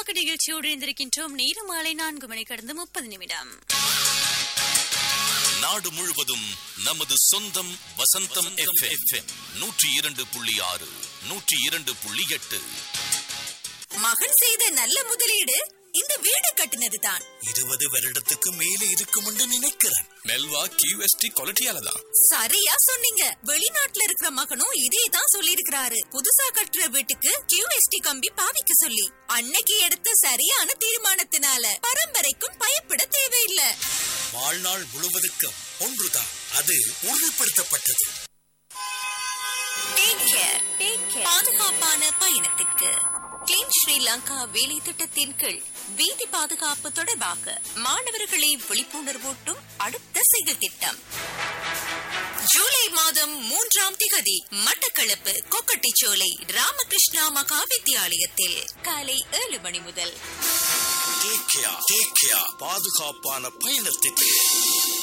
கிழக்கு நிகழ்ச்சியோடு இணைந்திருக்கின்றோம் நேரம் மாலை நான்கு மணி கடந்து முப்பது நிமிடம் நாடு முழுவதும் நமது சொந்தம் வசந்தம் எஃப்எம் நூற்றி இரண்டு புள்ளி ஆறு நூற்றி இரண்டு புள்ளி எட்டு மகன் செய்த நல்ல முதலீடு இந்த வீடு கட்டினது தான் இருபது வருடத்துக்கு மேலே இருக்கும் என்று நினைக்கிறேன் மெல்வா கியூஎஸ்டி குவாலிட்டியால தான் சரியா சொன்னீங்க வெளிநாட்டுல இருக்கிற மகனும் இதே தான் சொல்லியிருக்கிறாரு புதுசா கட்டுற வீட்டுக்கு கியூஎஸ்டி கம்பி பாவிக்க சொல்லி அன்னைக்கு எடுத்த சரியான தீர்மானத்தினால பரம்பரைக்கும் பயப்பட தேவையில்லை வாழ்நாள் முழுவதுக்கும் ஒன்றுதான் அது உறுதிப்படுத்தப்பட்டது Take care. பாதுகாப்பான பயணத்திற்கு கிளீன் ஸ்ரீலங்கா வேலை திட்டத்தின் கீழ் வீதி பாதுகாப்பு தொடர்பாக மாணவர்களை விழிப்புணர்வூட்டும் அடுத்த செயல் திட்டம் ஜூலை மாதம் மூன்றாம் திகதி மட்டக்களப்பு கொக்கட்டிச்சோலை ராமகிருஷ்ணா மகா வித்தியாலயத்தில் காலை ஏழு மணி முதல் Take care, take care. பாதுகாப்பான பயணத்திற்கு